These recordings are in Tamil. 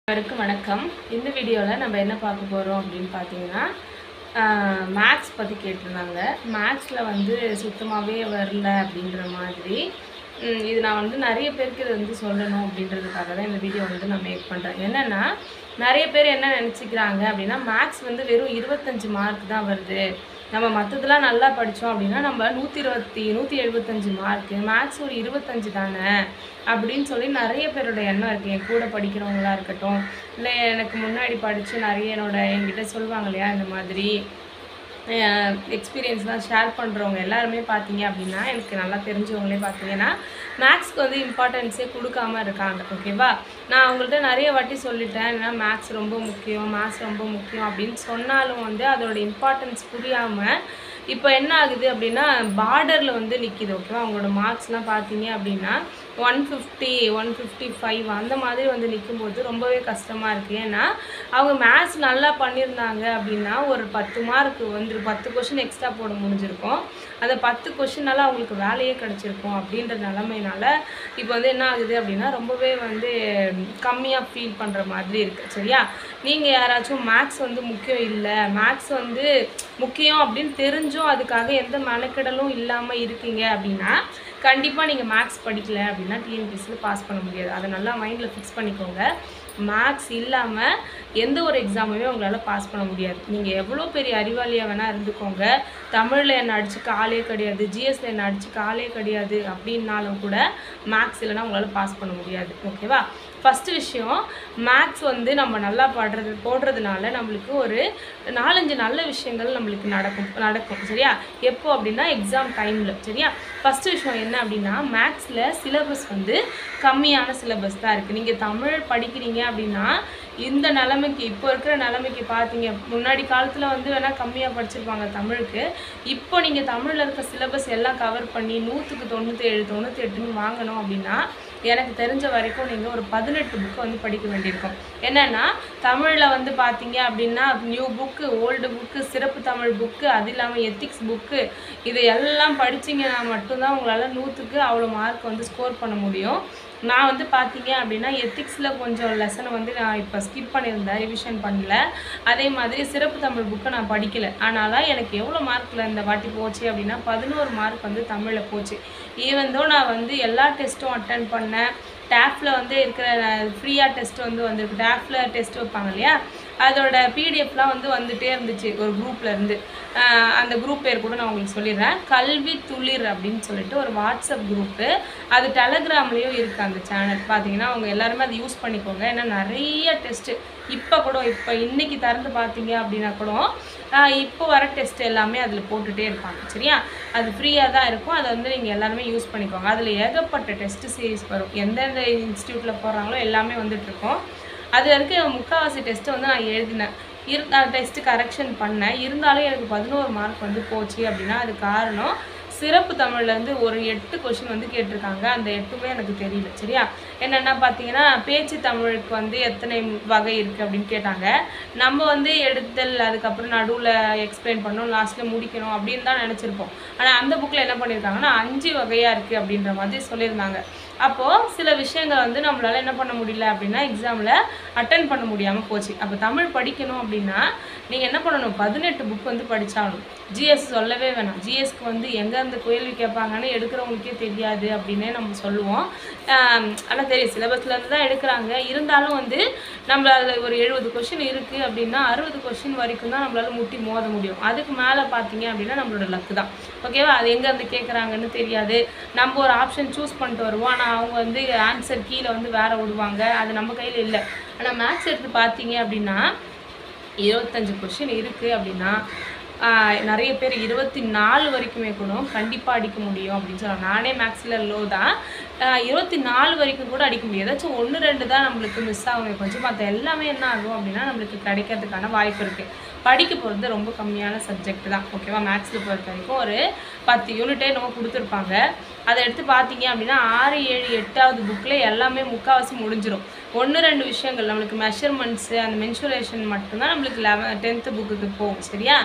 அனைவருக்கும் வணக்கம் இந்த வீடியோவில் நம்ம என்ன பார்க்க போகிறோம் அப்படின்னு பார்த்தீங்கன்னா மேக்ஸ் பற்றி கேட்டிருந்தாங்க மேக்ஸில் வந்து சுத்தமாகவே வரல அப்படின்ற மாதிரி ம், இது நான் வந்து நிறைய பேருக்கு இது வந்து சொல்லணும் அப்படின்றதுக்காக தான் இந்த வீடியோ வந்து நான் மேக் பண்ணுறேன் என்னென்னா நிறைய பேர் என்ன நினச்சிக்கிறாங்க அப்படின்னா மேக்ஸ் வந்து வெறும் இருபத்தஞ்சு மார்க் தான் வருது நம்ம மற்றதெல்லாம் நல்லா படித்தோம் அப்படின்னா நம்ம நூற்றி இருபத்தி நூற்றி எழுபத்தஞ்சு மார்க்கு மேக்ஸ் ஒரு இருபத்தஞ்சு தானே அப்படின்னு சொல்லி நிறைய பேரோட எண்ணம் இருக்குது என் கூட படிக்கிறவங்களா இருக்கட்டும் இல்லை எனக்கு முன்னாடி படித்து நிறைய என்னோட என்கிட்ட சொல்லுவாங்க இல்லையா இந்த மாதிரி எக்ஸ்பீரியன்ஸ்லாம் ஷேர் பண்ணுறவங்க எல்லாருமே பார்த்தீங்க அப்படின்னா எனக்கு நல்லா தெரிஞ்சவங்களே பார்த்தீங்கன்னா மேக்ஸ்க்கு வந்து இம்பார்ட்டன்ஸே கொடுக்காம இருக்காங்க ஓகேவா நான் அவங்கள்ட்ட நிறைய வாட்டி சொல்லிட்டேன் ஏன்னா மேக்ஸ் ரொம்ப முக்கியம் மேக்ஸ் ரொம்ப முக்கியம் அப்படின்னு சொன்னாலும் வந்து அதோட இம்பார்ட்டன்ஸ் புரியாமல் இப்போ என்ன ஆகுது அப்படின்னா பார்டரில் வந்து நிற்கிது ஓகேவா அவங்களோட மார்க்ஸ்லாம் பார்த்தீங்க அப்படின்னா one fifty one fifty five அந்த மாதிரி வந்து நிற்கும்போது ரொம்பவே கஷ்டமாக இருக்குது ஏன்னா அவங்க மேத்ஸ் நல்லா பண்ணியிருந்தாங்க அப்படின்னா ஒரு பத்து மார்க் வந்து பத்து கொஷின் எக்ஸ்ட்ரா போட முடிஞ்சிருக்கும் அந்த பத்து கொஷினால அவங்களுக்கு வேலையே கிடச்சிருக்கும் அப்படின்ற நிலமையினால இப்போ வந்து என்ன ஆகுது அப்படின்னா ரொம்பவே வந்து கம்மியாக ஃபீல் பண்ணுற மாதிரி இருக்குது சரியா நீங்கள் யாராச்சும் மேக்ஸ் வந்து முக்கியம் இல்லை மேக்ஸ் வந்து முக்கியம் அப்படின்னு தெரிஞ்சும் அதுக்காக எந்த மெனக்கெடலும் இல்லாமல் இருக்கீங்க அப்படின்னா கண்டிப்பாக நீங்கள் மேக்ஸ் படிக்கல அப்படின்னா டிஎன்பிஎஸ்சியில் பாஸ் பண்ண முடியாது அதை நல்லா மைண்டில் ஃபிக்ஸ் பண்ணிக்கோங்க மேக்ஸ் இல்லாமல் எந்த ஒரு எக்ஸாமுமே உங்களால் பாஸ் பண்ண முடியாது நீங்கள் எவ்வளோ பெரிய அறிவாளியாக வேணால் இருந்துக்கோங்க தமிழில் என்ன அடிச்சுக்க ஆளே கிடையாது ஜிஎஸ்ல என்ன அடிச்சுக்க ஆளே கிடையாது அப்படின்னாலும் கூட மேக்ஸ் இல்லைன்னா உங்களால் பாஸ் பண்ண முடியாது ஓகேவா ஃபஸ்ட்டு விஷயம் மேக்ஸ் வந்து நம்ம நல்லா படுறது போடுறதுனால நம்மளுக்கு ஒரு நாலஞ்சு நல்ல விஷயங்கள் நம்மளுக்கு நடக்கும் நடக்கும் சரியா எப்போ அப்படின்னா எக்ஸாம் டைமில் சரியா ஃபஸ்ட்டு விஷயம் என்ன அப்படின்னா மேக்ஸில் சிலபஸ் வந்து கம்மியான சிலபஸ் தான் இருக்குது நீங்கள் தமிழ் படிக்கிறீங்க அப்படின்னா இந்த நிலைமைக்கு இப்போ இருக்கிற நிலைமைக்கு பார்த்தீங்க முன்னாடி காலத்தில் வந்து வேணால் கம்மியாக படிச்சிருப்பாங்க தமிழுக்கு இப்போ நீங்கள் தமிழில் இருக்க சிலபஸ் எல்லாம் கவர் பண்ணி நூற்றுக்கு தொண்ணூற்றி ஏழு தொண்ணூற்றி எட்டுன்னு வாங்கணும் அப்படின்னா எனக்கு தெரிஞ்ச வரைக்கும் நீங்கள் ஒரு பதினெட்டு புக்கு வந்து படிக்க வேண்டியிருக்கும் என்னென்னா தமிழில் வந்து பார்த்தீங்க அப்படின்னா நியூ புக்கு ஓல்டு புக்கு சிறப்பு தமிழ் புக்கு அது இல்லாமல் எத்திக்ஸ் புக்கு இது எல்லாம் படிச்சீங்கன்னா மட்டும்தான் உங்களால் நூற்றுக்கு அவ்வளோ மார்க் வந்து ஸ்கோர் பண்ண முடியும் நான் வந்து பார்த்தீங்க அப்படின்னா எத்திக்ஸில் கொஞ்சம் லெசனை வந்து நான் இப்போ ஸ்கிப் பண்ணியிருந்தேன் ரிவிஷன் பண்ணல அதே மாதிரி சிறப்பு தமிழ் புக்கை நான் படிக்கல ஆனால் எனக்கு எவ்வளோ மார்க்கில் இந்த வாட்டி போச்சு அப்படின்னா பதினோரு மார்க் வந்து தமிழில் போச்சு ஈவன் தோ நான் வந்து எல்லா டெஸ்ட்டும் அட்டன் பண்ணேன் டேஃபில் வந்து இருக்கிற ஃப்ரீயாக டெஸ்ட் வந்து வந்திருக்கு டேஃபில் டெஸ்ட் வைப்பாங்க இல்லையா அதோட பிடிஎஃப்லாம் வந்து வந்துட்டே இருந்துச்சு ஒரு குரூப்ல இருந்து ஆஹ் அந்த குரூப் பேர் கூட நான் உங்களுக்கு சொல்லிடுறேன் கல்வி துளிர் அப்படின்னு சொல்லிட்டு ஒரு வாட்ஸ்அப் குரூப்பு அது டெலகிராம்லேயும் இருக்குது அந்த சேனல் பார்த்தீங்கன்னா அவங்க எல்லாருமே அதை யூஸ் பண்ணிக்கோங்க ஏன்னா நிறைய டெஸ்ட்டு இப்போ கூட இப்போ இன்னைக்கு திறந்து பார்த்தீங்க அப்படின்னா கூட ஆஹ் இப்போ வர டெஸ்ட் எல்லாமே அதில் போட்டுகிட்டே இருப்பாங்க சரியா அது ஃப்ரீயாக தான் இருக்கும் அதை வந்து நீங்கள் எல்லாருமே யூஸ் பண்ணிக்கோங்க அதில் ஏகப்பட்ட டெஸ்ட் சீரிஸ் வரும் எந்தெந்த இன்ஸ்டியூட்டில் போடுறாங்களோ எல்லாமே வந்துட்டு இருக்கும் அதில் இருக்க முக்கால்வாசி டெஸ்ட்டு வந்து நான் எழுதினேன் இருந்த டெஸ்ட்டு கரெக்ஷன் பண்ணேன் இருந்தாலும் எனக்கு பதினோரு மார்க் வந்து போச்சு அப்படின்னா அது காரணம் சிறப்பு தமிழ்லேருந்து ஒரு எட்டு கொஷின் வந்து கேட்டிருக்காங்க அந்த எட்டுமே எனக்கு தெரியல சரியா என்னென்னா பார்த்தீங்கன்னா பேச்சு தமிழுக்கு வந்து எத்தனை வகை இருக்குது அப்படின்னு கேட்டாங்க நம்ம வந்து எடுத்தல் அதுக்கப்புறம் நடுவில் எக்ஸ்பிளைன் பண்ணணும் லாஸ்ட்டில் முடிக்கணும் அப்படின்னு தான் நினச்சிருப்போம் ஆனால் அந்த புக்கில் என்ன பண்ணியிருக்காங்கன்னா அஞ்சு வகையாக இருக்குது அப்படின்ற மாதிரி சொல்லியிருந்தாங்க அப்போது சில விஷயங்கள் வந்து நம்மளால் என்ன பண்ண முடியல அப்படின்னா எக்ஸாமில் அட்டன் பண்ண முடியாமல் போச்சு அப்போ தமிழ் படிக்கணும் அப்படின்னா நீங்கள் என்ன பண்ணணும் பதினெட்டு புக் வந்து படித்தாகணும் ஜிஎஸ் சொல்லவே வேணாம் ஜிஎஸ்க்கு வந்து எங்கே அந்த கேள்வி கேட்பாங்கன்னு எடுக்கிறவங்களுக்கே தெரியாது அப்படின்னே நம்ம சொல்லுவோம் ஆனால் தெரியும் சிலபஸ்லேருந்து தான் எடுக்கிறாங்க இருந்தாலும் வந்து நம்ம அதில் ஒரு எழுபது கொஷின் இருக்குது அப்படின்னா அறுபது கொஷின் வரைக்கும் தான் நம்மளால் முட்டி மோத முடியும் அதுக்கு மேலே பார்த்தீங்க அப்படின்னா நம்மளோட லக்கு தான் ஓகேவா அது எங்கேருந்து கேட்குறாங்கன்னு தெரியாது நம்ம ஒரு ஆப்ஷன் சூஸ் பண்ணிட்டு வருவோம் ஆனால் அவங்க வந்து ஆன்சர் கீழே வந்து வேற விடுவாங்க அது நம்ம கையில் இல்லை ஆனால் மேக்ஸ் எடுத்து பார்த்தீங்க அப்படின்னா இருபத்தஞ்சு கொஷின் இருக்குது அப்படின்னா ஆஹ் நிறைய பேர் இருபத்தி நாலு வரைக்குமே கூட கண்டிப்பாக அடிக்க முடியும் அப்படின்னு சொல்லுவாங்க நானே மேக்ஸில் லோ தான் ஆஹ் இருபத்தி நாலு வரைக்கும் கூட அடிக்க முடியும் ஏதாச்சும் ஒன்று ரெண்டு தான் நம்மளுக்கு மிஸ் ஆகும் கொஞ்சம் மற்ற எல்லாமே என்ன ஆகும் அப்படின்னா நம்மளுக்கு கிடைக்கிறதுக்கான வாய்ப்பு இருக்குது படிக்க போகிறது ரொம்ப கம்மியான சப்ஜெக்ட் தான் ஓகேவா மேக்ஸில் பொறுத்த வரைக்கும் ஒரு பத்து யூனிட்டே நம்ம கொடுத்துருப்பாங்க அதை எடுத்து பார்த்தீங்க அப்படின்னா ஆறு ஏழு எட்டாவது புக்கில் எல்லாமே முக்கால்வாசி முடிஞ்சிடும் ஒன்று ரெண்டு விஷயங்கள் நம்மளுக்கு மெஷர்மெண்ட்ஸு அந்த மென்சுரேஷன் மட்டும்தான் நம்மளுக்கு லெவன் டென்த்து புக்குக்கு போகும் சரியா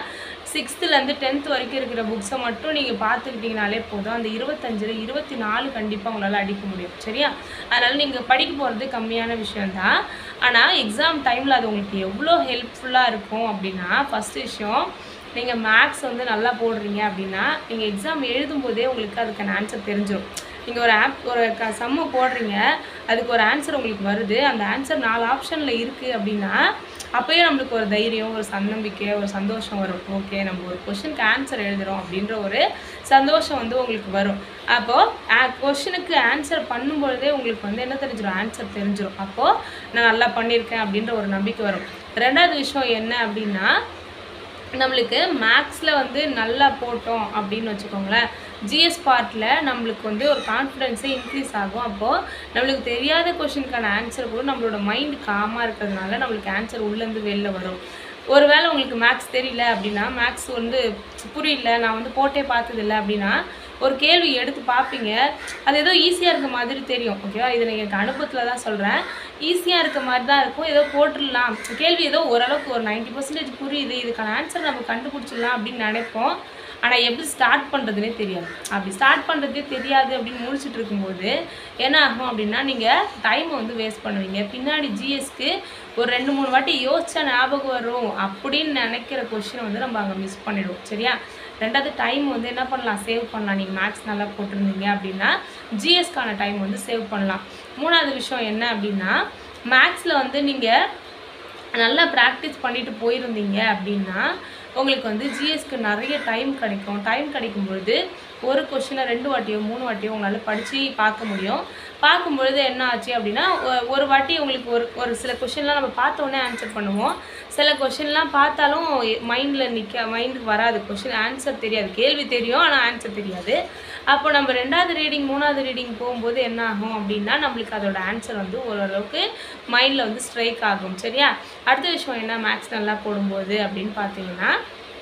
சிக்ஸ்த்துலேருந்து டென்த் வரைக்கும் இருக்கிற புக்ஸை மட்டும் நீங்கள் பார்த்துக்கிட்டிங்கனாலே போதும் அந்த இருபத்தஞ்சில் இருபத்தி நாலு கண்டிப்பாக உங்களால் அடிக்க முடியும் சரியா அதனால் நீங்கள் படிக்க போகிறது கம்மியான விஷயந்தான் ஆனால் எக்ஸாம் டைமில் அது உங்களுக்கு எவ்வளோ ஹெல்ப்ஃபுல்லாக இருக்கும் அப்படின்னா ஃபஸ்ட் விஷயம் நீங்கள் மேக்ஸ் வந்து நல்லா போடுறீங்க அப்படின்னா நீங்கள் எக்ஸாம் எழுதும்போதே உங்களுக்கு அதுக்கான ஆன்சர் தெரிஞ்சிடும் நீங்கள் ஒரு ஆப் ஒரு க சம்மு போடுறீங்க அதுக்கு ஒரு ஆன்சர் உங்களுக்கு வருது அந்த ஆன்சர் நாலு ஆப்ஷனில் இருக்குது அப்படின்னா அப்போயே நம்மளுக்கு ஒரு தைரியம் ஒரு சன்னம்பிக்கை ஒரு சந்தோஷம் வரும் ஓகே நம்ம ஒரு கொஷனுக்கு ஆன்சர் எழுதுகிறோம் அப்படின்ற ஒரு சந்தோஷம் வந்து உங்களுக்கு வரும் அப்போது கொஷனுக்கு ஆன்சர் பண்ணும்பொழுதே உங்களுக்கு வந்து என்ன தெரிஞ்சிடும் ஆன்சர் தெரிஞ்சிடும் அப்போது நான் நல்லா பண்ணியிருக்கேன் அப்படின்ற ஒரு நம்பிக்கை வரும் ரெண்டாவது விஷயம் என்ன அப்படின்னா நம்மளுக்கு மேக்ஸில் வந்து நல்லா போட்டோம் அப்படின்னு வச்சுக்கோங்களேன் ஜிஎஸ் பார்ட்டில் நம்மளுக்கு வந்து ஒரு கான்ஃபிடென்ஸே இன்க்ரீஸ் ஆகும் அப்போது நம்மளுக்கு தெரியாத கொஷினுக்கான ஆன்சர் கூட நம்மளோட மைண்ட் காமாக இருக்கிறதுனால நம்மளுக்கு ஆன்சர் உள்ளேருந்து வெளில வரும் ஒருவேளை உங்களுக்கு மேக்ஸ் தெரியல அப்படின்னா மேக்ஸ் வந்து புரியல நான் வந்து போட்டே பார்த்ததில்ல அப்படின்னா ஒரு கேள்வி எடுத்து பார்ப்பீங்க அது ஏதோ ஈஸியாக இருக்க மாதிரி தெரியும் ஓகேவா இது நான் எனக்கு அனுபவத்தில் தான் சொல்கிறேன் ஈஸியாக இருக்க மாதிரி தான் இருக்கும் ஏதோ போட்டுடலாம் கேள்வி ஏதோ ஓரளவுக்கு ஒரு நைன்ட்டி பர்சன்டேஜ் புரியுது இதுக்கான ஆன்சர் நம்ம கண்டுபிடிச்சிடலாம் அப்படின்னு நினைப்போம் ஆனால் எப்படி ஸ்டார்ட் பண்ணுறதுனே தெரியாது அப்படி ஸ்டார்ட் பண்ணுறதே தெரியாது அப்படின்னு முடிச்சுட்டு இருக்கும்போது என்ன ஆகும் அப்படின்னா நீங்கள் டைமை வந்து வேஸ்ட் பண்ணுவீங்க பின்னாடி ஜிஎஸ்க்கு ஒரு ரெண்டு மூணு வாட்டி யோசிச்சா ஞாபகம் வரும் அப்படின்னு நினைக்கிற கொஷினை வந்து நம்ம அங்கே மிஸ் பண்ணிடுவோம் சரியா ரெண்டாவது டைம் வந்து என்ன பண்ணலாம் சேவ் பண்ணலாம் நீங்கள் மேக்ஸ் நல்லா போட்டிருந்தீங்க அப்படின்னா ஜிஎஸ்க்கான டைம் வந்து சேவ் பண்ணலாம் மூணாவது விஷயம் என்ன அப்படின்னா மேக்ஸில் வந்து நீங்கள் நல்லா ப்ராக்டிஸ் பண்ணிட்டு போயிருந்தீங்க அப்படின்னா உங்களுக்கு வந்து ஜிஎஸ்க்கு நிறைய டைம் கிடைக்கும் டைம் கிடைக்கும்பொழுது ஒரு கொஷினை ரெண்டு வாட்டியோ மூணு வாட்டியோ உங்களால் படித்து பார்க்க முடியும் பார்க்கும்பொழுது என்ன ஆச்சு அப்படின்னா ஒ- ஒரு வாட்டி உங்களுக்கு ஒரு ஒரு சில கொஷின்லாம் நம்ம பார்த்த உடனே ஆன்சர் பண்ணுவோம் சில கொஷின்லாம் பார்த்தாலும் மைண்டில் நிற்க மைண்டுக்கு வராது கொஷின் ஆன்சர் தெரியாது கேள்வி தெரியும் ஆனால் ஆன்சர் தெரியாது அப்போ நம்ம ரெண்டாவது ரீடிங் மூணாவது ரீடிங் போகும்போது என்ன ஆகும் அப்படின்னா நம்மளுக்கு அதோட ஆன்சர் வந்து ஓரளவுக்கு மைண்டில் வந்து ஸ்ட்ரைக் ஆகும் சரியா அடுத்த விஷயம் என்ன மேக்ஸ் நல்லா போடும்போது அப்படின்னு பார்த்தீங்கன்னா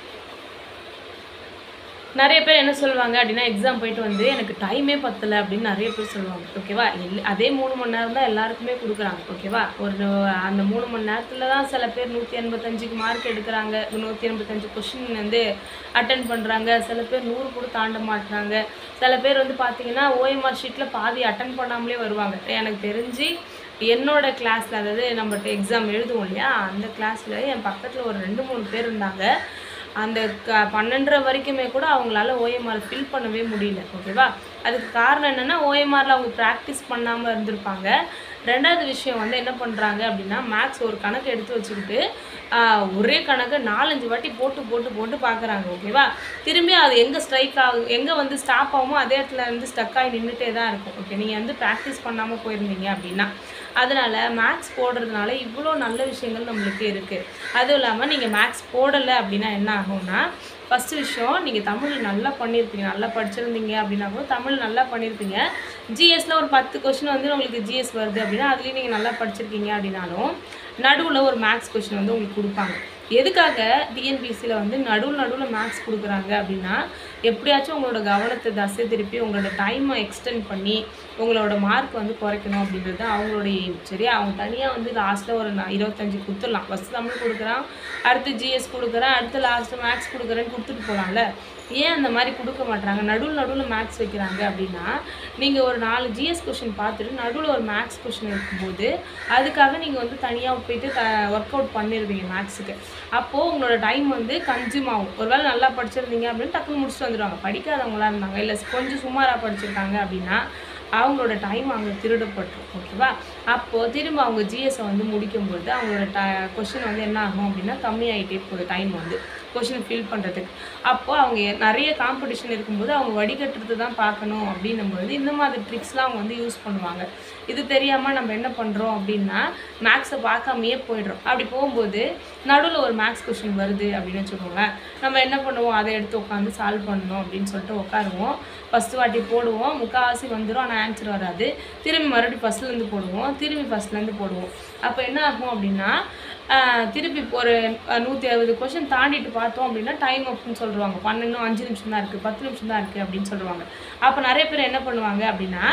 நிறைய பேர் என்ன சொல்லுவாங்க அப்படின்னா எக்ஸாம் போயிட்டு வந்து எனக்கு டைமே பத்தலை அப்படின்னு நிறைய பேர் சொல்லுவாங்க ஓகேவா எல் அதே மூணு மணி நேரம் தான் எல்லாருக்குமே கொடுக்குறாங்க ஓகேவா ஒரு அந்த மூணு மணி நேரத்தில் தான் சில பேர் நூற்றி எண்பத்தஞ்சுக்கு மார்க் எடுக்கிறாங்க நூற்றி எண்பத்தஞ்சு கொஷின் வந்து அட்டன் பண்ணுறாங்க சில பேர் நூறு கூட தாண்ட மாட்டுறாங்க சில பேர் வந்து பார்த்தீங்கன்னா ஓஎம்ஆர் ஷீட்டில் பாதி அட்டன் பண்ணாமலே வருவாங்க எனக்கு தெரிஞ்சு என்னோட கிளாஸில் அதாவது நம்ம எக்ஸாம் எழுதுவோம் இல்லையா அந்த கிளாஸில் என் பக்கத்தில் ஒரு ரெண்டு மூணு பேர் இருந்தாங்க அந்த க பன்னெண்டரை வரைக்குமே கூட அவங்களால ஓஎம்ஆர் ஃபில் பண்ணவே முடியல ஓகேவா அதுக்கு காரணம் என்னென்னா ஓஎம்ஆரில் அவங்க ப்ராக்டிஸ் பண்ணாமல் இருந்திருப்பாங்க ரெண்டாவது விஷயம் வந்து என்ன பண்ணுறாங்க அப்படின்னா மேக்ஸ் ஒரு கணக்கு எடுத்து வச்சுக்கிட்டு ஆஹ், ஒரே கணக்கை நாலஞ்சு வாட்டி போட்டு போட்டு போட்டு பார்க்குறாங்க ஓகேவா திரும்பி அது எங்கே ஸ்ட்ரைக் ஆகும் எங்கே வந்து ஸ்டாப் ஆகுமோ அதே இடத்துல வந்து ஸ்டக் ஆகி நின்றுட்டே தான் இருக்கும் ஓகே நீங்கள் வந்து ப்ராக்டிஸ் பண்ணாமல் போயிருந்தீங்க அப்படின்னா அதனால் மேக்ஸ் போடுறதுனால இவ்வளோ நல்ல விஷயங்கள் நம்மளுக்கு இருக்குது அதுவும் இல்லாமல் நீங்கள் மேக்ஸ் போடலை அப்படின்னா என்ன ஆகும்னா ஃபஸ்ட்டு விஷயம் நீங்கள் தமிழ் நல்லா பண்ணியிருப்பீங்க நல்லா படிச்சிருந்தீங்க அப்படின்னா கூட தமிழ் நல்லா பண்ணியிருப்பீங்க ஜிஎஸ்ல ஒரு பத்து கொஷின் வந்து உங்களுக்கு ஜிஎஸ் வருது அப்படின்னா அதுலேயும் நீங்கள் நல்லா படிச்சிருக்கீங்க அப்படின்னாலும் நடுவில் ஒரு மேக்ஸ் கொஷின் வந்து உங்களுக்கு கொடுப்பாங்க எதுக்காக டிஎன்பிசியில் வந்து நடுவில் நடுவில் மேக்ஸ் கொடுக்குறாங்க அப்படின்னா எப்படியாச்சும் உங்களோட கவனத்தை தசை திருப்பி உங்களோட டைமை எக்ஸ்டெண்ட் பண்ணி உங்களோட மார்க் வந்து குறைக்கணும் அப்படின்றது தான் அவங்களோட எய்ம் சரியா அவங்க தனியாக வந்து லாஸ்ட்டில் ஒரு நா- இருபத்தஞ்சு கொடுத்துடலாம் ஃபஸ்ட்டு தமிழ் கொடுக்குறான் அடுத்து ஜிஎஸ் கொடுக்குறேன் அடுத்து லாஸ்ட்டு மேக்ஸ் கொடுக்குறேன்னு கொடுத்துட்டு போகலாம்ல ஏன் அந்த மாதிரி கொடுக்க மாட்றாங்க நடுவில் நடுவில் மேக்ஸ் வைக்கிறாங்க அப்படின்னா நீங்கள் ஒரு நாலு ஜிஎஸ் கொஷின் பார்த்துட்டு நடுவில் ஒரு மேக்ஸ் கொஷின் இருக்கும்போது அதுக்காக நீங்கள் வந்து தனியாக போயிட்டு த ஒர்க் அவுட் பண்ணிடுவீங்க மேக்ஸுக்கு அப்போது உங்களோட டைம் வந்து கன்சியூம் ஆகும் ஒருவேளை நல்லா படிச்சிருந்தீங்க அப்படின்னு டக்குன்னு முடிச்சுட்டு வந்துடுவாங்க படிக்காதவங்களா இருந்தாங்க இல்லை கொஞ்சம் சுமாராக படிச்சிருக்காங்க அப்படின்னா அவங்களோட டைம் அங்கே திருடப்பட்டுரும் ஓகேவா அப்போது திரும்ப அவங்க ஜிஎஸை வந்து முடிக்கும்போது அவங்களோட ட கொஷின் வந்து என்ன ஆகும் அப்படின்னா கம்மியாயிட்டே போகுது டைம் வந்து கொஷின் ஃபில் பண்ணுறதுக்கு அப்போ அவங்க எ- நிறைய காம்படிஷன் இருக்கும்போது அவங்க வடிகட்டுறது தான் பார்க்கணும் அப்படின்னும்போது இந்த மாதிரி ட்ரிக்ஸ்லாம் அவங்க வந்து யூஸ் பண்ணுவாங்க இது தெரியாமல் நம்ம என்ன பண்ணுறோம் அப்படின்னா மேக்ஸை பார்க்காமையே போயிடுறோம் அப்படி போகும்போது நடுவில் ஒரு மேக்ஸ் கொஷின் வருது அப்படின்னு வச்சுக்கோங்களேன் நம்ம என்ன பண்ணுவோம் அதை எடுத்து உட்காந்து சால்வ் பண்ணணும் அப்படின்னு சொல்லிட்டு உட்காருவோம் ஃபஸ்ட்டு வாட்டி போடுவோம் முக்கால்வாசி வந்துடும் ஆனால் ஆன்சர் வராது திரும்பி மறுபடியும் ஃபஸ்ட்லேருந்து போடுவோம் திரும்பி ஃபஸ்ட்லேருந்து போடுவோம் அப்போ என்ன ஆகும் அப்படின்னா ஆஹ், திருப்பி ஒரு நூற்றி அறுபது கொஷின் தாண்டிட்டு பார்த்தோம் அப்படின்னா டைம் அப்படின்னு சொல்லுவாங்க பன்னெண்டு அஞ்சு நிமிஷம் தான் இருக்குது பத்து நிமிஷம் தான் இருக்குது அப்படின்னு சொல்லுவாங்க அப்போ நிறைய பேர் என்ன பண்ணுவாங்க அப்படின்னா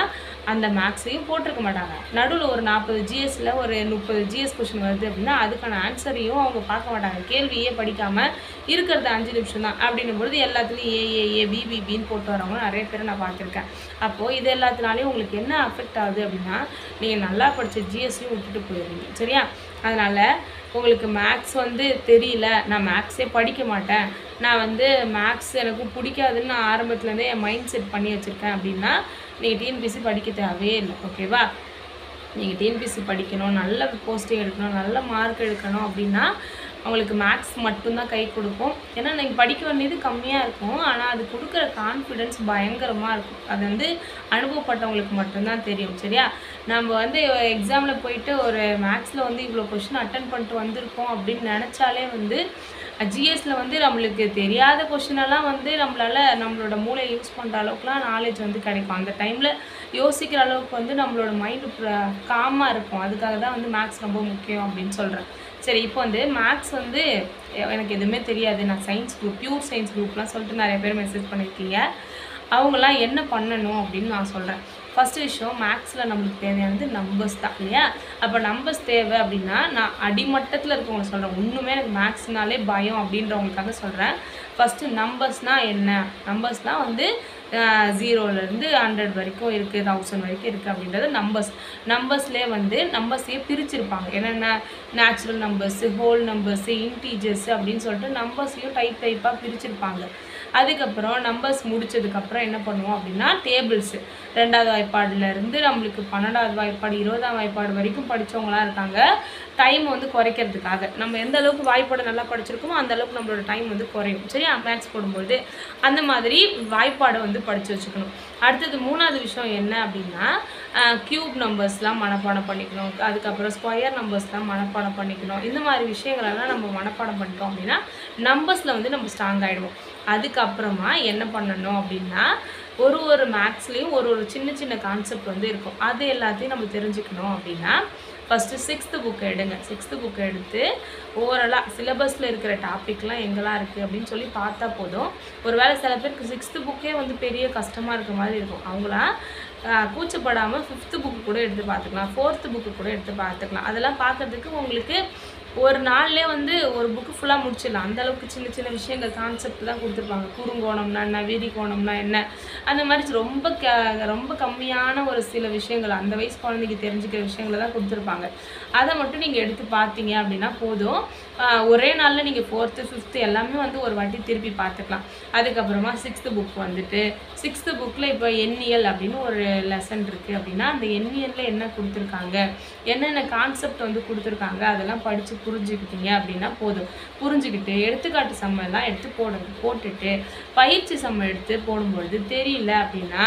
அந்த மேக்ஸையும் போட்டிருக்க மாட்டாங்க நடுவில் ஒரு நாற்பது ஜிஎஸ்ல ஒரு முப்பது ஜிஎஸ் கொஷின் வருது அப்படின்னா அதுக்கான ஆன்சரையும் அவங்க பார்க்க மாட்டாங்க கேள்வியே படிக்காமல் இருக்கிறது அஞ்சு நிமிஷம் தான் அப்படின்னும் பொழுது எல்லாத்துலேயும் ஏ ஏ ஏ பிபிபின்னு போட்டு வரவங்க நிறைய பேரை நான் பார்த்துருக்கேன் அப்போது இது எல்லாத்தினாலையும் உங்களுக்கு என்ன அஃபெக்ட் ஆகுது அப்படின்னா நீங்கள் நல்லா படித்த ஜிஎஸ்ஸையும் விட்டுட்டு போயிடுவீங்க சரியா அதனால் உங்களுக்கு மேக்ஸ் வந்து தெரியல நான் மேக்ஸே படிக்க மாட்டேன் நான் வந்து மேக்ஸ் எனக்கு பிடிக்காதுன்னு நான் ஆரம்பத்துலேருந்தே என் மைண்ட் செட் பண்ணி வச்சுருக்கேன் அப்படின்னா நீங்கள் டிஎன்பிசி படிக்க தேவையே இல்லை ஓகேவா நீங்கள் டிஎன்பிசி படிக்கணும் நல்ல போஸ்டிங் எடுக்கணும் நல்ல மார்க் எடுக்கணும் அப்படின்னா அவங்களுக்கு மேக்ஸ் மட்டும்தான் கை கொடுக்கும் ஏன்னா நீங்கள் படிக்க வேண்டியது கம்மியாக இருக்கும் ஆனால் அது கொடுக்குற கான்ஃபிடென்ஸ் பயங்கரமாக இருக்கும் அது வந்து அனுபவப்பட்டவங்களுக்கு மட்டும்தான் தெரியும் சரியா நம்ம வந்து எக்ஸாமில் போயிட்டு ஒரு மேக்ஸில் வந்து இவ்வளோ கொஷின் அட்டன் பண்ணிட்டு வந்திருக்கோம் அப்படின்னு நினச்சாலே வந்து ஜிஎஸ்ல வந்து நம்மளுக்கு தெரியாத கொஷின் எல்லாம் வந்து நம்மளால நம்மளோட மூளை யூஸ் பண்ணுற அளவுக்குலாம் நாலேஜ் வந்து கிடைக்கும் அந்த டைமில் யோசிக்கிற அளவுக்கு வந்து நம்மளோட மைண்டு காமாக இருக்கும் அதுக்காக தான் வந்து மேக்ஸ் ரொம்ப முக்கியம் அப்படின்னு சொல்கிறேன் சரி இப்போ வந்து மேக்ஸ் வந்து எ- எனக்கு எதுவுமே தெரியாது நான் சயின்ஸ் குரூப் பியூர் சயின்ஸ் குரூப்லாம் சொல்லிட்டு நிறைய பேர் மெசேஜ் பண்ணியிருக்கீங்க அவங்களாம் என்ன பண்ணணும் அப்படின்னு நான் சொல்கிறேன் ஃபஸ்ட்டு விஷயம் மேக்ஸில் நம்மளுக்கு தேவையானது நம்பர்ஸ் தான் இல்லையா அப்போ நம்பர்ஸ் தேவை அப்படின்னா நான் அடிமட்டத்தில் இருக்கவங்க சொல்கிறேன் ஒன்றுமே எனக்கு மேக்ஸ்னாலே பயம் அப்படின்றவங்களுக்காக சொல்கிறேன் ஃபஸ்ட்டு நம்பர்ஸ்னால் என்ன நம்பர்ஸ்னால் வந்து ஜீரோலேருந்து ஹண்ட்ரட் வரைக்கும் இருக்குது தௌசண்ட் வரைக்கும் இருக்குது அப்படின்றது நம்பர்ஸ் நம்பர்ஸ்லேயே வந்து நம்பர்ஸையே பிரிச்சிருப்பாங்க என்னென்ன natural numbers whole numbers integers அப்படின்னு சொல்லிட்டு நம்பர்ஸையும் டைப் டைப்பாக பிரிச்சிருப்பாங்க அதுக்கப்புறம் நம்பர்ஸ் முடிச்சதுக்கப்புறம் என்ன பண்ணுவோம் அப்படின்னா டேபிள்ஸு ரெண்டாவது வாய்ப்பாடுல இருந்து நம்மளுக்கு பன்னெண்டாவது வாய்ப்பாடு இருபதாம் வாய்ப்பாடு வரைக்கும் படிச்சவங்களா இருக்காங்க டைம் வந்து குறைக்கிறதுக்காக நம்ம எந்த அளவுக்கு வாய்ப்பாடு நல்லா படிச்சிருக்கோமோ அந்த அளவுக்கு நம்மளோட டைம் வந்து குறையும் சரியா மேக்ஸ் போடும்போது அந்த மாதிரி வாய்ப்பாடை வந்து படித்து வச்சுக்கணும் அடுத்தது மூணாவது விஷயம் என்ன அப்படின்னா க்யூப் நம்பர்ஸ்லாம் மனப்பாடம் பண்ணிக்கணும் அதுக்கப்புறம் ஸ்கொயர் நம்பர்ஸ்லாம் மனப்பாடம் பண்ணிக்கணும் இந்த மாதிரி விஷயங்களெல்லாம் நம்ம மனப்பாடம் பண்ணிட்டோம் அப்படின்னா நம்பர்ஸில் வந்து நம்ம ஸ்ட்ராங் ஆகிடுவோம் அதுக்கப்புறமா என்ன பண்ணணும் அப்படின்னா ஒரு ஒரு மேக்ஸ்லேயும் ஒரு ஒரு சின்ன சின்ன கான்செப்ட் வந்து இருக்கும் அது எல்லாத்தையும் நம்ம தெரிஞ்சுக்கணும் அப்படின்னா ஃபஸ்ட்டு சிக்ஸ்த்து புக்கை எடுங்க சிக்ஸ்த்து புக்கை எடுத்து ஓவராலாக சிலபஸில் இருக்கிற டாபிக்லாம் எங்கெல்லாம் இருக்குது அப்படின்னு சொல்லி பார்த்தா போதும் ஒருவேளை சில பேருக்கு சிக்ஸ்த்து புக்கே வந்து பெரிய கஷ்டமாக இருக்க மாதிரி இருக்கும் அவங்களாம் ஆஹ், கூச்சப்படாமல் ஃபிஃப்த்து புக்கு கூட எடுத்து பார்த்துக்கலாம் ஃபோர்த்து புக்கு கூட எடுத்து பார்த்துக்கலாம் அதெல்லாம் பார்க்கறதுக்கு உங்களுக்கு ஒரு நாள்லேயே வந்து ஒரு புக்கு ஃபுல்லாக முடிச்சிடலாம் அந்த அளவுக்கு சின்ன சின்ன விஷயங்கள் கான்செப்ட் தான் கொடுத்துருப்பாங்க குறுங்கோணம்னா என்ன விரிகோணம்னா என்ன அந்த மாதிரி ரொம்ப க ரொம்ப கம்மியான ஒரு சில விஷயங்கள் அந்த வயசு குழந்தைக்கு தெரிஞ்சுக்கிற விஷயங்களை தான் கொடுத்துருப்பாங்க அதை மட்டும் நீங்கள் எடுத்து பார்த்தீங்க அப்படின்னா போதும் ஆஹ் ஒரே நாளில் நீங்கள் ஃபோர்த்து ஃபிஃப்த்து எல்லாமே வந்து ஒரு வாட்டி திருப்பி பார்த்துக்கலாம் அதுக்கப்புறமா சிக்ஸ்த்து புக் வந்துட்டு சிக்ஸ்த்து புக்கில் இப்போ எண்ணியல் அப்படின்னு ஒரு லெசன் இருக்குது அப்படின்னா அந்த எண்ணியலில் என்ன கொடுத்துருக்காங்க என்னென்ன கான்செப்ட் வந்து கொடுத்துருக்காங்க அதெல்லாம் படித்து புரிஞ்சுக்கிட்டீங்க அப்படின்னா போதும் புரிஞ்சுக்கிட்டு எடுத்துக்காட்டு சம்ம எல்லாம் எடுத்து போடுங்க போட்டுட்டு பயிற்சி சம்ம எடுத்து போடும்பொழுது தெரியல அப்படின்னா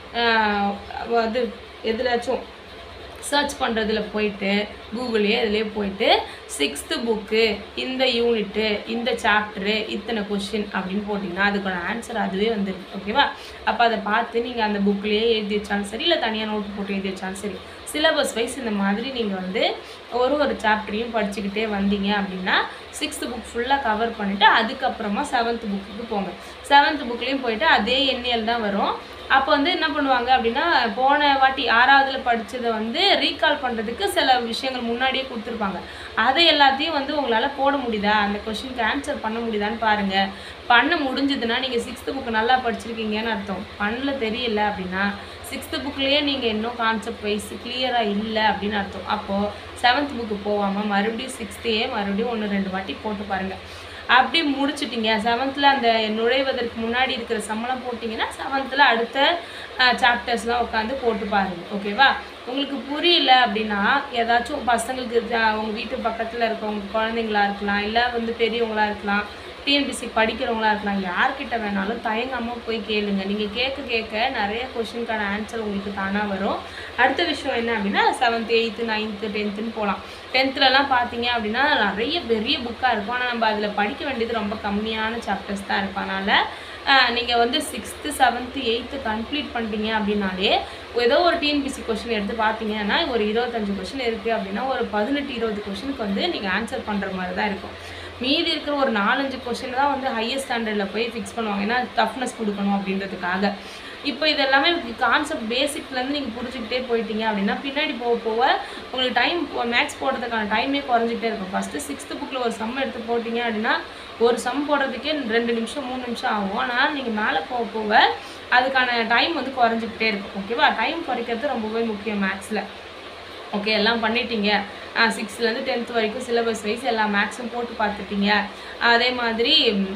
ஆஹ் அது எதுலாச்சும் சர்ச் பண்ணுறதுல போயிட்டு கூகுள்லேயே இதுலேயே போயிட்டு சிக்ஸ்த்து புக்கு இந்த யூனிட்டு இந்த சாப்டரு இத்தனை கொஷின் அப்படின்னு போட்டிங்கன்னா அதுக்கான ஆன்சர் அதுவே வந்துடும் ஓகேவா அப்போ அதை பார்த்து நீங்கள் அந்த புக்லேயே எழுதி வச்சாலும் சரி இல்லை தனியாக நோட்டு போட்டு எழுதி வச்சாலும் சரி சிலபஸ் வைஸ் இந்த மாதிரி நீங்கள் வந்து ஒரு ஒரு சாப்டரையும் படிச்சுக்கிட்டே வந்தீங்க அப்படின்னா சிக்ஸ்த்து புக் ஃபுல்லாக கவர் பண்ணிவிட்டு அதுக்கப்புறமா செவன்த் புக்குக்கு போங்க செவன்த் புக்லேயும் போயிட்டு அதே எண்ணியல் தான் வரும் அப்போ வந்து என்ன பண்ணுவாங்க அப்படின்னா போன வாட்டி ஆறாவதுல படிச்சதை வந்து ரீகால் பண்ணுறதுக்கு சில விஷயங்கள் முன்னாடியே கொடுத்துருப்பாங்க அதை எல்லாத்தையும் வந்து உங்களால் போட முடியுதா அந்த கொஷினுக்கு ஆன்சர் பண்ண முடியுதான்னு பாருங்கள் பண்ண முடிஞ்சதுன்னா நீங்கள் சிக்ஸ்த்து புக்கு நல்லா படிச்சிருக்கீங்கன்னு அர்த்தம் பண்ணல தெரியல அப்படின்னா சிக்ஸ்த்து புக்லேயே நீங்கள் இன்னும் கான்செப்ட் வைஸ் கிளியராக இல்லை அப்படின்னு அர்த்தம் அப்போது செவன்த் புக்கு போகாமல் மறுபடியும் சிக்ஸ்த்தையே மறுபடியும் ஒன்று ரெண்டு வாட்டி போட்டு பாருங்கள் அப்படி முடிச்சிட்டிங்க செவன்த்தில் அந்த நுழைவதற்கு முன்னாடி இருக்கிற சம்பளம் போட்டிங்கன்னா செவன்த்தில் அடுத்த சாப்டர்ஸ்லாம் உட்காந்து போட்டு பாருங்க ஓகேவா உங்களுக்கு புரியல அப்படின்னா ஏதாச்சும் பசங்களுக்கு ஜா- உங்க வீட்டு பக்கத்தில் இருக்கவங்க குழந்தைங்களா இருக்கலாம் இல்லை வந்து பெரியவங்களா இருக்கலாம் டிஎன்பிசி படிக்கிறவங்களா இருக்கலாம் யார்கிட்ட வேணாலும் தயங்காமல் போய் கேளுங்க நீங்கள் கேட்க கேட்க நிறைய கொஷினுக்கான ஆன்சர் உங்களுக்கு தானாக வரும் அடுத்த விஷயம் என்ன அப்படின்னா செவன்த் எயித்து நைன்த்து டென்த்துன்னு போகலாம் டென்த்துலலாம் பார்த்தீங்க அப்படின்னா நிறைய பெரிய புக்காக இருக்கும் ஆனால் நம்ம அதில் படிக்க வேண்டியது ரொம்ப கம்மியான சாப்டர்ஸ் தான் இருக்கும் அதனால் நீங்கள் வந்து சிக்ஸ்த்து செவன்த்து எயித்து கம்ப்ளீட் பண்ணிட்டீங்க அப்படின்னாலே ஏதோ ஒரு டிஎன்பிசி கொஷின் எடுத்து பார்த்தீங்கன்னா ஒரு இருபத்தஞ்சு கொஷின் இருக்குது அப்படின்னா ஒரு பதினெட்டு இருபது கொஷினுக்கு வந்து நீங்கள் ஆன்சர் பண்ணுற மாதிரி தான் இருக்கும் மீதி இருக்கிற ஒரு நாலஞ்சு கொஷின் தான் வந்து ஹையர் ஸ்டாண்டர்டில் போய் ஃபிக்ஸ் பண்ணுவாங்க ஏன்னா டஃப்னஸ் கொடுக்கணும் அப்படின்றதுக்காக இப்போ இதெல்லாமே கான்செப்ட் பேசிக்லேருந்து நீங்கள் புரிஞ்சுக்கிட்டே போயிட்டீங்க அப்படின்னா பின்னாடி போக போக உங்களுக்கு டைம் மேக்ஸ் போடுறதுக்கான டைமே குறைஞ்சிட்டே இருக்கும் ஃபஸ்ட்டு சிக்ஸ்த்து புக்கில் ஒரு சம் எடுத்து போட்டிங்க அப்படின்னா ஒரு சம் போடுறதுக்கே ரெண்டு நிமிஷம் மூணு நிமிஷம் ஆகும் ஆனால் நீங்கள் மேலே போக போக அதுக்கான டைம் வந்து குறைஞ்சிக்கிட்டே இருக்கும் ஓகேவா டைம் குறைக்கிறது ரொம்பவே முக்கியம் மேக்ஸில் ஓகே எல்லாம் பண்ணிட்டீங்க சிக்ஸ்த்லேருந்து டென்த் வரைக்கும் சிலபஸ் வைஸ் எல்லா மேக்ஸும் போட்டு பார்த்துட்டீங்க அதே மாதிரி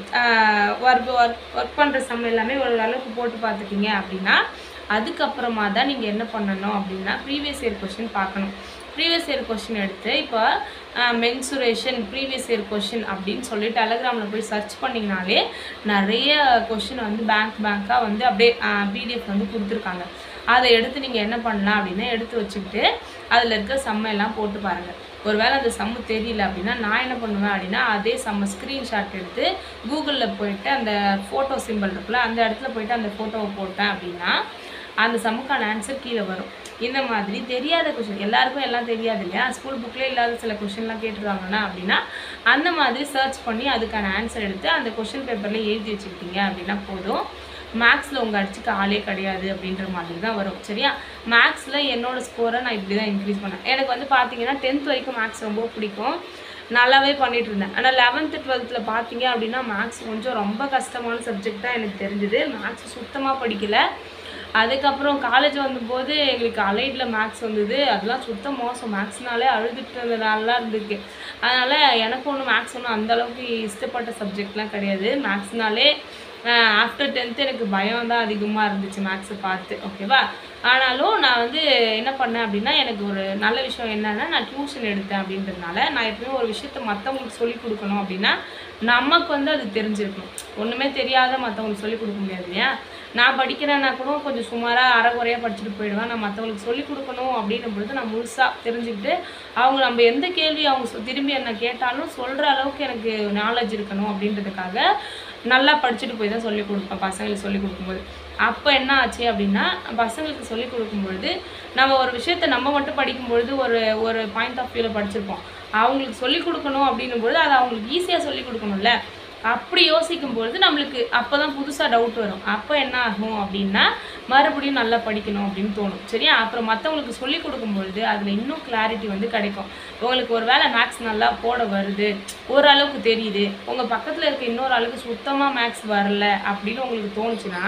ஒர்க் ஒர்க் ஒர்க் பண்ணுற சம் எல்லாமே ஒரு அளவுக்கு போட்டு பார்த்துட்டீங்க அப்படின்னா அதுக்கப்புறமா தான் நீங்கள் என்ன பண்ணணும் அப்படின்னா ப்ரீவியஸ் இயர் கொஷின் பார்க்கணும் ப்ரீவியஸ் இயர் கொஷின் எடுத்து இப்போ மென்சுரேஷன் ப்ரீவியஸ் இயர் கொஷின் அப்படின்னு சொல்லி டெலகிராமில் போய் சர்ச் பண்ணிங்கனாலே நிறைய கொஷின் வந்து பேங்க் பேங்க்காக வந்து அப்படியே பிடிஎஃப் வந்து கொடுத்துருக்காங்க அதை எடுத்து நீங்கள் என்ன பண்ணலாம் அப்படின்னா எடுத்து வச்சுக்கிட்டு அதில் இருக்க சம்மை எல்லாம் போட்டு பாருங்கள் ஒருவேளை அந்த சம்மு தெரியல அப்படின்னா நான் என்ன பண்ணுவேன் அப்படின்னா அதே செம்ம ஸ்க்ரீன்ஷாட் எடுத்து கூகுளில் போயிட்டு அந்த ஃபோட்டோ சிம்பிள் இருக்குல்ல அந்த இடத்துல போயிட்டு அந்த ஃபோட்டோவை போட்டேன் அப்படின்னா அந்த சம்முக்கான ஆன்சர் கீழே வரும் இந்த மாதிரி தெரியாத கொஷின் எல்லாருக்கும் எல்லாம் தெரியாது இல்லையா ஸ்கூல் புக்லேயே இல்லாத சில கொஷின்லாம் கேட்டுருவாங்கன்னா அப்படின்னா அந்த மாதிரி சர்ச் பண்ணி அதுக்கான ஆன்சர் எடுத்து அந்த கொஷின் பேப்பரில் எழுதி வச்சுக்கிட்டீங்க அப்படின்னா போதும் மேக்ஸில் உங்கள் அடிச்சுக்க ஆளே கிடையாது அப்படின்ற மாதிரி தான் வரும் சரியா மேக்ஸில் என்னோட ஸ்கோரை நான் இப்படி தான் இன்க்ரீஸ் பண்ணேன் எனக்கு வந்து பார்த்தீங்கன்னா டென்த் வரைக்கும் மேக்ஸ் ரொம்ப பிடிக்கும் நல்லாவே பண்ணிட்டு இருந்தேன் ஆனால் லெவன்த்து டுவெல்த்தில் பார்த்தீங்க அப்படின்னா மேக்ஸ் கொஞ்சம் ரொம்ப கஷ்டமான சப்ஜெக்ட் தான் எனக்கு தெரிஞ்சுது மேக்ஸ் சுத்தமாக படிக்கல அதுக்கப்புறம் காலேஜ் வந்தபோது எங்களுக்கு அலைடில் மேக்ஸ் வந்தது அதெல்லாம் சுத்தம் மோசம் மேக்ஸ்னாலே அழுதுட்டு இருந்ததாலாம் இருந்திருக்கு அதனால் எனக்கு ஒன்றும் மேக்ஸ் ஒன்றும் அந்தளவுக்கு இஷ்டப்பட்ட சப்ஜெக்ட்லாம் கிடையாது மேக்ஸ்னாலே ஆஃப்டர் டென்த்து எனக்கு பயம் தான் அதிகமாக இருந்துச்சு மேக்ஸை பார்த்து ஓகேவா ஆனாலும் நான் வந்து என்ன பண்ணேன் அப்படின்னா எனக்கு ஒரு நல்ல விஷயம் என்னன்னா நான் டியூஷன் எடுத்தேன் அப்படின்றதுனால நான் எப்பயுமே ஒரு விஷயத்த மற்றவங்களுக்கு சொல்லிக் கொடுக்கணும் அப்படின்னா நமக்கு வந்து அது தெரிஞ்சிருக்கணும் ஒன்றுமே தெரியாத மற்றவங்களுக்கு சொல்லிக் கொடுக்க முடியாது இல்லையா நான் படிக்கிறேன்னா கூட கொஞ்சம் சுமாராக அரைகுறையாக படிச்சுட்டு போயிடுவேன் நான் மற்றவங்களுக்கு சொல்லிக் கொடுக்கணும் அப்படின்னும் பொழுது நான் முழுசாக தெரிஞ்சுக்கிட்டு அவங்க நம்ம எந்த கேள்வி அவங்க சொ- திரும்பி என்ன கேட்டாலும் சொல்கிற அளவுக்கு எனக்கு நாலேஜ் இருக்கணும் அப்படின்றதுக்காக நல்லா படிச்சுட்டு போய் தான் சொல்லிக் கொடுப்பேன் பசங்களுக்கு சொல்லிக் கொடுக்கும்போது அப்போ என்ன ஆச்சு அப்படின்னா பசங்களுக்கு சொல்லிக் கொடுக்கும்பொழுது நம்ம ஒரு விஷயத்த நம்ம மட்டும் படிக்கும்பொழுது ஒரு ஒரு பாயிண்ட் ஆஃப் வியூவில் படிச்சிருப்போம் அவங்களுக்கு சொல்லிக் கொடுக்கணும் அப்படின்னும் பொழுது அதை அவங்களுக்கு ஈஸியாக சொல்லிக் கொடுக்கணும்ல அப்படி யோசிக்கும் பொழுது நம்மளுக்கு அப்போ தான் புதுசாக டவுட் வரும் அப்போ என்ன ஆகும் அப்படின்னா மறுபடியும் நல்லா படிக்கணும் அப்படின்னு தோணும் சரியா அப்புறம் மற்றவங்களுக்கு சொல்லிக் கொடுக்கும் பொழுது அதில் இன்னும் கிளாரிட்டி வந்து கிடைக்கும் உங்களுக்கு ஒரு வேளை மேக்ஸ் நல்லா போட வருது ஓரளவுக்கு தெரியுது உங்கள் பக்கத்தில் இருக்க இன்னொரு அளவுக்கு சுத்தமாக மேக்ஸ் வரல அப்படின்னு உங்களுக்கு தோணுச்சுன்னா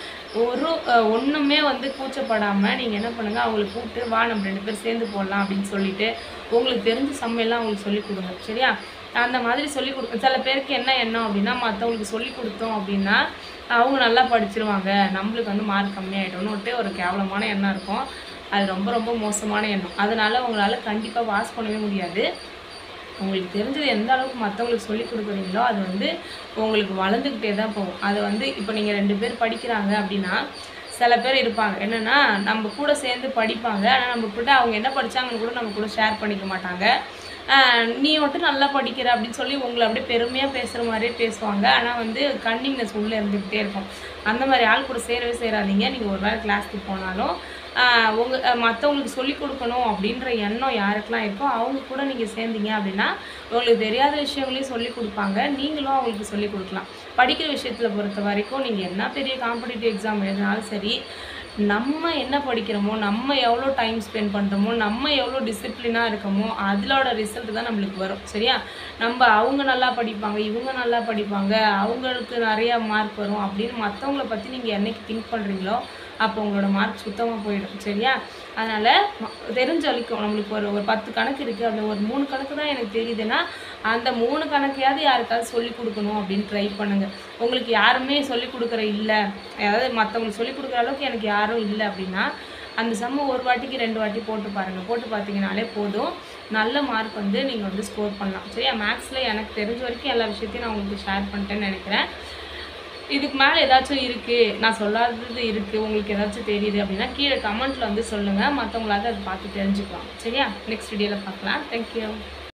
ஒரு அஹ், ஒண்ணுமே வந்து கூச்சப்படாமல் நீங்கள் என்ன பண்ணுங்க அவங்களுக்கு கூப்பிட்டு வா நம்ம ரெண்டு பேரும் சேர்ந்து போடலாம் அப்படின்னு சொல்லிட்டு உங்களுக்கு தெரிஞ்ச சமையல்லாம் அவங்களுக்கு சொல்லிக் கொடுங்க சரியா அந்த மாதிரி சொல்லிக் கொடுக்க சில பேருக்கு என்ன எண்ணம் அப்படின்னா மற்றவங்களுக்கு சொல்லிக் கொடுத்தோம் அப்படின்னா அவங்க நல்லா படிச்சிருவாங்க நம்மளுக்கு வந்து மார்க் கம்மியாயிடும்னுட்டு ஒரு கேவலமான எண்ணம் இருக்கும் அது ரொம்ப ரொம்ப மோசமான எண்ணம் அதனால உங்களால் கண்டிப்பாக பாஸ் பண்ணவே முடியாது உங்களுக்கு தெரிஞ்சது எந்த அளவுக்கு மற்றவங்களுக்கு சொல்லிக் கொடுக்குறீங்களோ அது வந்து உங்களுக்கு வளர்ந்துக்கிட்டே தான் போகும் அது வந்து இப்போ நீங்கள் ரெண்டு பேர் படிக்கிறாங்க அப்படின்னா சில பேர் இருப்பாங்க என்னென்னா நம்ம கூட சேர்ந்து படிப்பாங்க ஆனால் நம்ம கூட அவங்க என்ன படிச்சாங்கன்னு கூட நம்ம கூட ஷேர் பண்ணிக்க மாட்டாங்க ஆஹ் நீ மட்டும் நல்லா படிக்கிற அப்படின்னு சொல்லி உங்களை அப்படியே பெருமையாக பேசுகிற மாதிரியே பேசுவாங்க ஆனால் வந்து கன்னிங்னஸ் உள்ளே இருந்துக்கிட்டே இருக்கும் அந்த மாதிரி ஆள் கூட சேரவே சேராதீங்க நீங்கள் ஒரு வேளை கிளாஸ்க்கு போனாலும் உங்கள் மற்றவங்களுக்கு சொல்லிக் கொடுக்கணும் அப்படின்ற எண்ணம் யாருக்கெல்லாம் இருக்கோ அவங்க கூட நீங்கள் சேர்ந்தீங்க அப்படின்னா உங்களுக்கு தெரியாத விஷயங்களையும் சொல்லிக் கொடுப்பாங்க நீங்களும் அவங்களுக்கு சொல்லிக் கொடுக்கலாம் படிக்கிற விஷயத்தில் பொறுத்த வரைக்கும் நீங்கள் என்ன பெரிய காம்படிட்டிவ் எக்ஸாம் எழுதினாலும் சரி நம்ம என்ன படிக்கிறோமோ நம்ம எவ்வளோ டைம் ஸ்பெண்ட் பண்ணுறோமோ நம்ம எவ்வளோ டிசிப்ளினாக இருக்கோமோ அதோட ரிசல்ட் தான் நம்மளுக்கு வரும் சரியா நம்ம அவங்க நல்லா படிப்பாங்க இவங்க நல்லா படிப்பாங்க அவங்களுக்கு நிறைய மார்க் வரும் அப்படின்னு மற்றவங்கள பற்றி நீங்கள் என்னைக்கு திங்க் பண்ணுறீங்களோ அப்போ உங்களோட மார்க் சுத்தமாக போயிடும் சரியா அதனால் தெரிஞ்ச வரைக்கும் நம்மளுக்கு ஒரு ஒரு பத்து கணக்கு இருக்குது அதில் ஒரு மூணு கணக்கு தான் எனக்கு தெரியுதுன்னா அந்த மூணு கணக்கையாவது யாருக்காவது சொல்லி கொடுக்கணும் அப்படின்னு ட்ரை பண்ணுங்கள் உங்களுக்கு யாருமே சொல்லி கொடுக்குற இல்லை அதாவது மற்றவங்களுக்கு சொல்லி கொடுக்குற அளவுக்கு எனக்கு யாரும் இல்லை அப்படின்னா அந்த சம்ம ஒரு வாட்டிக்கு ரெண்டு வாட்டி போட்டு பாருங்கள் போட்டு பார்த்தீங்கனாலே போதும் நல்ல மார்க் வந்து நீங்கள் வந்து ஸ்கோர் பண்ணலாம் சரியா மேக்ஸில் எனக்கு தெரிஞ்ச வரைக்கும் எல்லா விஷயத்தையும் நான் உங்களுக்கு ஷேர் பண்ணிட்டேன்னு நினைக்கிறேன் இதுக்கு மேலே ஏதாச்சும் இருக்குது நான் சொல்லாதது இருக்குது உங்களுக்கு ஏதாச்சும் தெரியுது அப்படின்னா கீழே கமெண்ட்டில் வந்து சொல்லுங்கள் மற்றவங்களாவது அதை பார்த்து தெரிஞ்சுக்கலாம் சரியா நெக்ஸ்ட் வீடியோவில் பார்க்கலாம் தேங்க்யூ